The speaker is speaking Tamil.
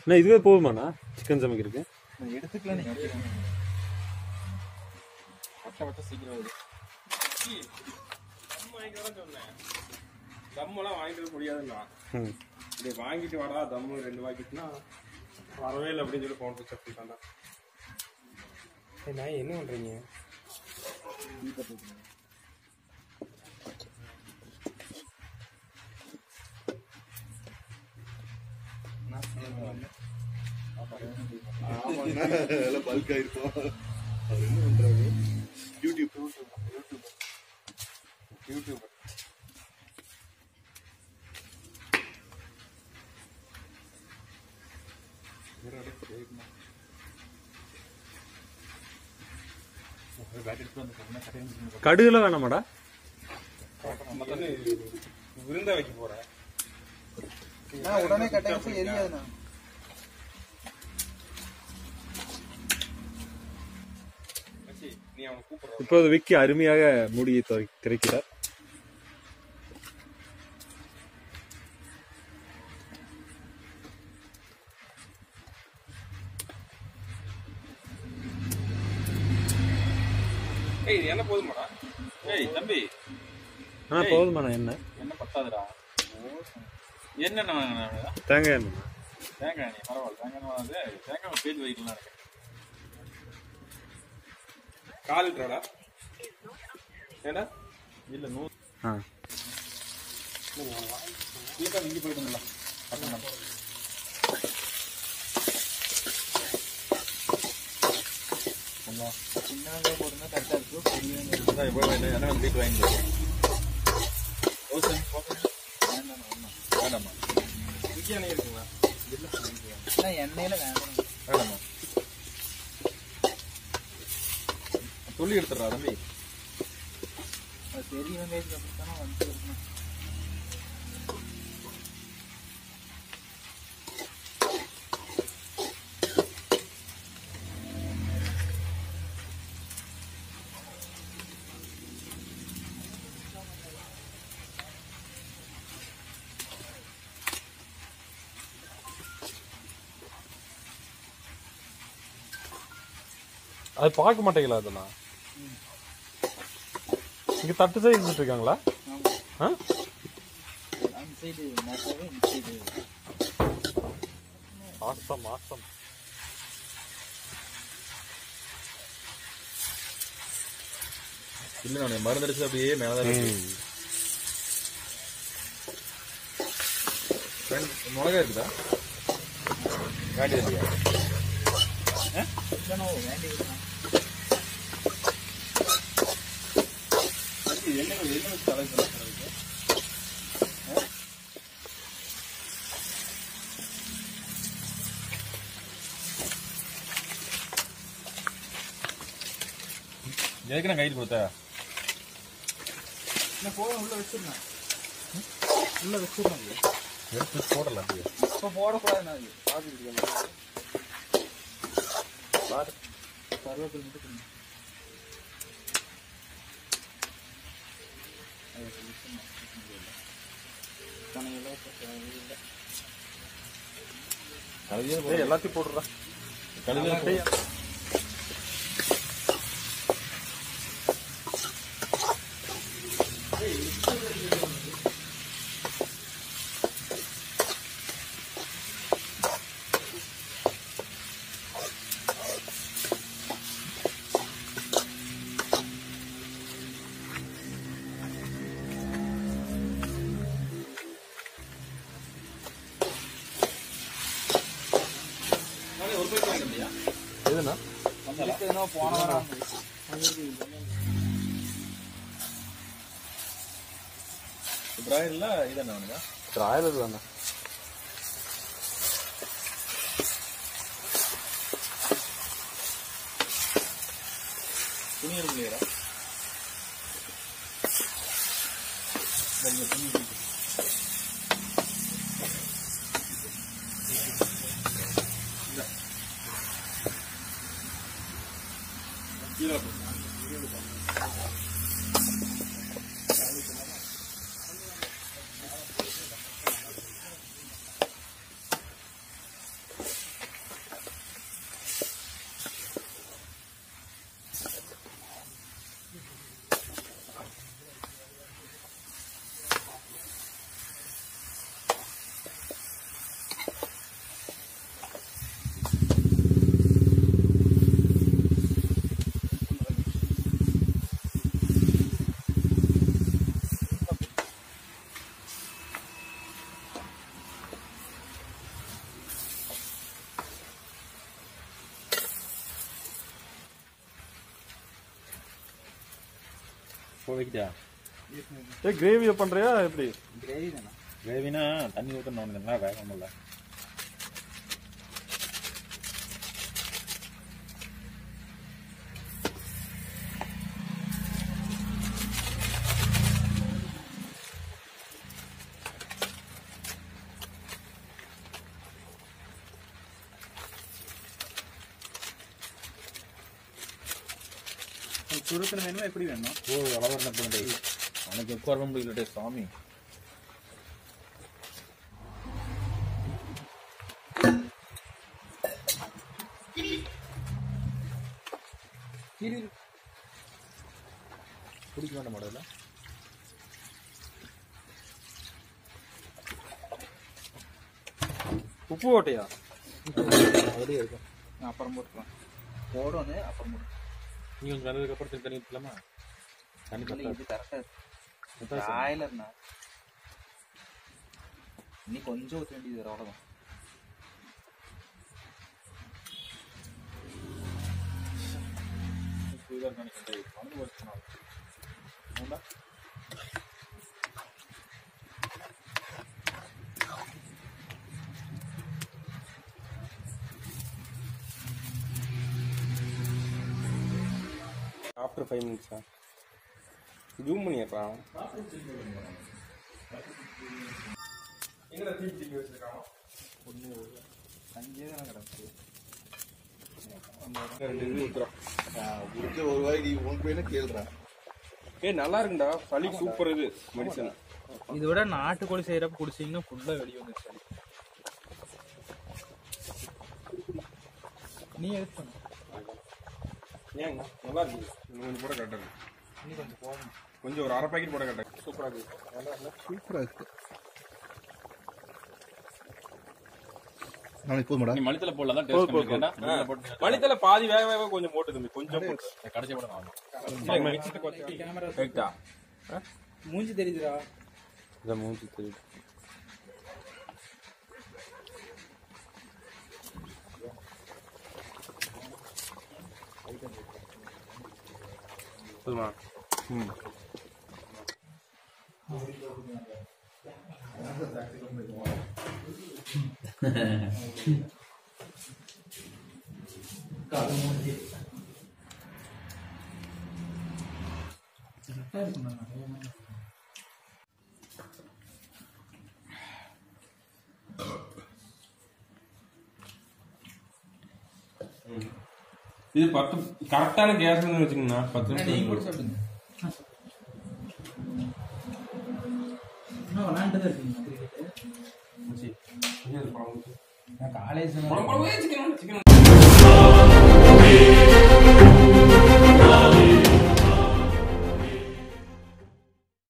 அண்ணா இதுவே போதுமாண்ணா சிக்கன் சமைக்கிறதுக்கு நான் எடுத்துக்கலாம் நீ வட்ட வட்ட சீக்கிரம் வருது தம்மெல்லாம் வாங்கிட்டு வர முடியாதுன்னா ம் இதை வாங்கிட்டு வாடா தம்மு ரெண்டு வாங்கிட்டுனா வரவே இல்லை அப்படின்னு சொல்லி ஃபோன் பிடிச்சி அப்படின்ட்டாண்டா நான் என்ன பண்றீங்க எல்லாம் பல்க் ஆயிருப்போம் அவர் என்ன பண்றாரு யூடியூப் யூடியூப் யூடியூப் கடுகுலாம் வேணாமாடா விருந்தா வைக்க போறேன் நான் உடனே கட்டாயச்சு எரியாதுண்ணா மச்சி, நீ அவனை கூப்பிடுற இப்போது விக்கி அருமையாக மூடியை துறை- திறக்கிறார் ஏய் இது என்ன போதுமாடா ஏய் தம்பி ஆ போதுமாண்ணா என்ன என்ன பத்தாதுடா என்னென்ன வாங்கினா தேங்காய் எண்ணெய் தேங்காய் எண்ணெய் பரவாயில்ல தேங்காய் எண்ணெய் வாங்குது தேங்காய் பேஜ் வைக்கலாம் இருக்கு கால் லிட்டராடா ஏடா இல்ல நூறு ஆ இல்லக்கா இங்கே போயிட்டுங்களா சின்ன வெங்காயம் போட்டுனா கரெக்டாக இருக்கும் பெரிய வெங்காயம் போய் என்ன வீட்டு வாங்கி ஓசன் வேண்டாமா இங்கே என்ன இருக்குங்களா ஆனால் எண்ணெயில் வேண்டாம் வேண்டாமா துள்ளி எடுத்துடுறா தம்பி அது பெரிய வெங்காயத்துக்கு அப்படி தானே வந்து இருக்கணும் அது பார்க்க மாட்டீங்களா அதெல்லாம் இங்க தட்டு செய்துட்டு இருக்காங்களா ஆ அந்த சைடு நட்டாவே இந்த சைடு மாசம் மாசம் இல்ல நான் மருந்து அடிச்சு அப்படியே மேலதான் இருக்கு. ஃப்ரெண்ட், மிளகா இருக்குதா வேண்டியது இல்லையா இல்லைண்ணா வேண்டி இருக்கணும் என்ன என்ன வச்சு தலை சொல்லுங்க எதுக்கு நான் கையில் கொடுத்த நான் போக உள்ள வச்சிருந்தேன் உள்ள வச்சிருந்தேன் எடுத்து போடல அப்படியே இப்போ போடக்கூடாதுண்ணா அது பார்த்துக்கிட்டு கருவேப்பிலை மட்டும் கொடுங்க. அது வச்சிருந்தேன். பனையெல்லாம் இப்போ தேவையில்லை. கழுவியே எல்லாத்தையும் போடுறா கழுவியே எதுனா இதுக்கு எதுனா போன வாரம் பிராயர்ல இதானே அவனுங்க ராயலர் தானே துணி இல்லையா இப்போ வைக்கிட்டியா ஏய் கிரேவியை பண்றியா எப்படி கிரேவி தானே கிரேவினா தண்ணி ஊற்றணும் ஒன்று வேக முடியல சுருக்கணும் வேணுமா எப்படி வேணும் ஓ அளவு என்ன பண்ணுறது உனக்கு எப்போ வர முடியலட்டே சாமி குடிக்க வேண்டாம் மாடல உப்பு ஓட்டையா அப்படியே இருக்கும் நான் அப்புறம் போட்டுக்கலாம் போடணும் அப்புறம் போட்டு நீ கொஞ்சம் வந்ததுக்கு அப்புறம் திருப்பி தண்ணி ஊற்றலாமா தண்ணி இல்லை பத்தாது. இது கரெக்டாக பத்தாது சார். காயிலண்ணா நீ கொஞ்சம் ஊற்ற வேண்டியது அவ்வளோதான் இதுதான் நினைக்கிறேன் மறந்து போச்சு நான். ஆமாடா. ஆஃப்டர் ஃபைவ் மினிட்ஸா ஜூம் பண்ணிடுறான் எங்கடா தீ தீக்கி வச்சிருக்கான் அஞ்சே தானே கிடக்கு ரெண்டு இது ஊத்துறோம் குடிச்ச ஒரு வாய் நீ உனக்கு வேணா கேளுறா ஏய் நல்லா இருக்குடா சளி சூப்பர் இது மெடிசன் இதை விட நாட்டுக்கோழி செய்யறப்ப குடிச்சீங்கன்னா ஃபுல்லா வெளியே வந்துச்சு நீ எடுத்து பண்ணு ஏன் நல்லா இருக்கு இன்னும் கொஞ்சம் போட கரெக்டாக இருக்கு நீ கொஞ்சம் போடணும் கொஞ்சம் ஒரு அரை பாக்கெட் போட கரெக்டாக சூப்பராக இருக்கு நல்லா இல்லை சூப்பரா இருக்கு நாளைக்கு போதுமாடா நீ மளித்தலை போடலாம் தான் டேஸ்ட் பண்ணிருக்கேன்டா மளித்தலை போட்டு மளித்தல பாதி வேக வேக கொஞ்சம் போட்டு தம்பி கொஞ்சம் போட்டு கடைசி போட ஆமா கேமரா கரெக்டா மூஞ்சி தெரியுதுடா இதை மூஞ்சி தெரியுது போதுமா ம் இது பத்து கரெக்டான கேஸ் வச்சுக்கோங்கண்ணா பத்து நீங்க கூட நிமிஷம் சாப்பிடுங்க இன்னும் விளாண்டுதான் இருக்கீங்க கிரிக்கெட் நான் காலேஜ் குழம்பு குழம்பு சிக்கன் சிக்கன்